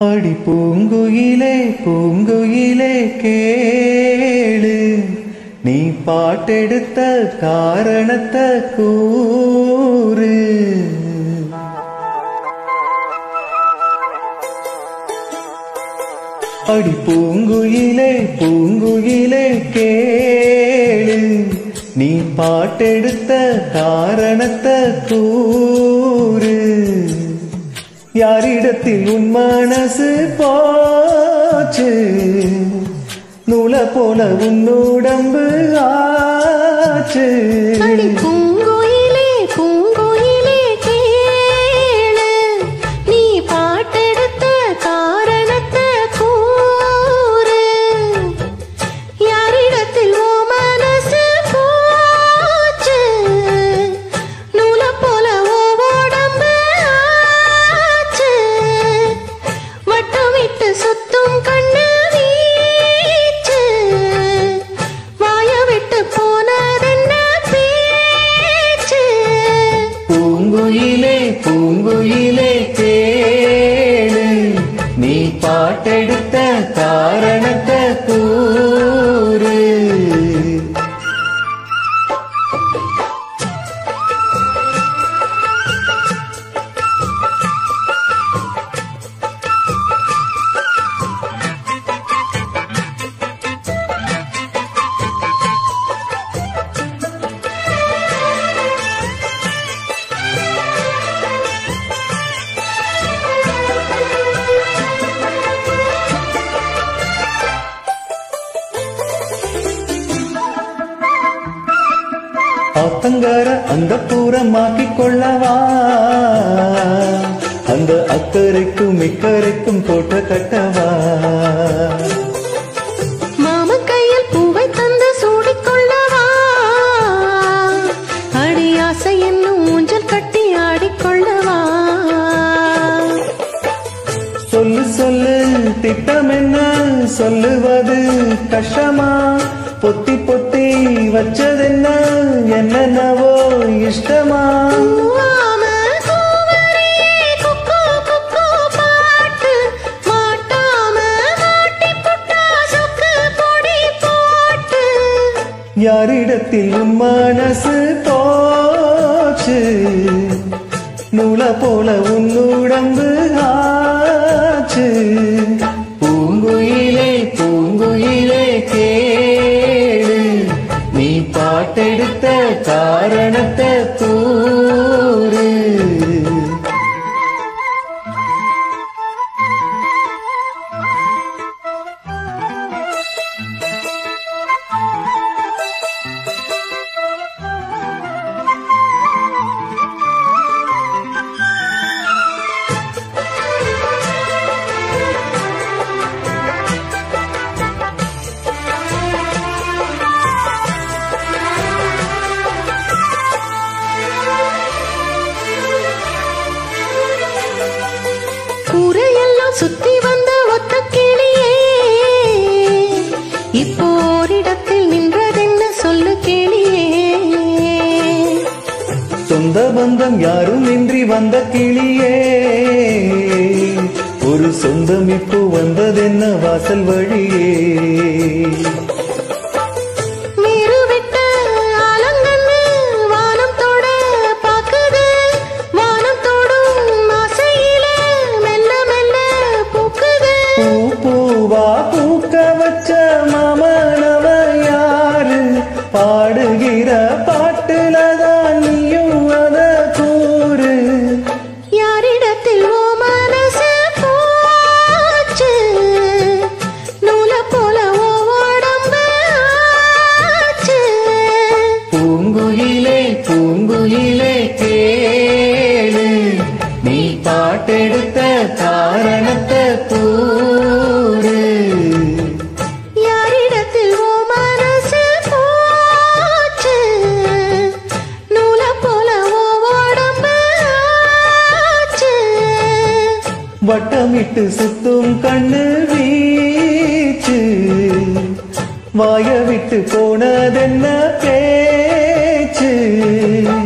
அடி பூங்குயிலே பூங்குயிலே கேளு நீ பாட்டெடுத்த காரணத்தை கூறு அடி பூங்குயிலே பூங்குயிலே கேளு நீ பாட்டெடுத்த காரணத்தை கூறு யாரிடத்தில் உன் மனசு போச்சு நூல போல உன் உடம்பு ஆச்சு அடி பூங்குயிலே பூங்குயிலே கேளு நீ பாட்டெடுத்த காரணத்தை கூறு யாரிடத்தில் ஓ மனசு போச்சு நூல போல ஓ உடம்பு ஆச்சு வட்டமிட்டு சுத்தும் கண்ணு வீச்சு வாய விட்டு போனதென்ன பேச்சு பூங்குயிலே பூங்குயிலே கேளு நீ பாட்டெடுத்த காரணத்தை கூறு ஆத்தங்கர அந்த பூரமாக்கிக் கொள்ளவா அந்த அக்கறைக்கும் இக்கரைக்கும் தோட்ட கட்டவா மாமன் கையில் பூவை தந்து சூடிக்கொள்ளவா அடி ஆசை என்னும் ஊஞ்சல் கட்டி ஆடிக்கொள்ளவா சொல்லு சொல்லு திட்டம் என்ன சொல்லுவது கஷ்டமா பொத்தி பொத்தி வச்சதென்ன என்னென்னவோ இஷ்டமா பூவாம கூவரே குக்கு குக்கு பாட்டு மாட்டாம மாட்டி புட்டா சொக்கு பொடி போட்டு யாரிடத்தில் உன் மனசு போச்சு நூல போல உன் உடம்பு ஆச்சு பூங்குயிலே பூங்குயிலே கேளு நீ பாட்டெடுத்த காரணத்தை கூறு ஊரையெல்லாம் சுத்தி வந்த ஒத்த கிளியே இப்போ ஓரிடத்தில் நின்றதென்ன சொல்லு கிளியே சொந்த பந்தம் யாரும் இன்றி வந்த கிளியே ஒரு சொந்தம் இப்போ வந்ததென்ன வாசல் வழியே நீரு விட்ட ஆலங்கன்னு வானம் தொட பாக்குது வானம் தொடும் ஆசையில மெல்ல மெல்ல பூக்குது பூ பூவா பூக்க வச்ச மாமனவ யாரு பாடுகிற பாட்டுல தான் நீயும் அத கூறு யாரிடத்தில் ஓ மனசு போச்சு நூல போல ஓ உடம்பு ஆச்சு பூங்குயிலே பூங்குயிலே கேளு நீ பாட்டெடுத்த காரணத்தை கூறு யாரிடத்தில் ஓ மனசு போச்சு நூல போல ஓ உடம்பு ஆச்சு வட்டமிட்டு சுத்தும் கண்ணு வீச்சு வாய விட்டு போனதென்ன பேச்சு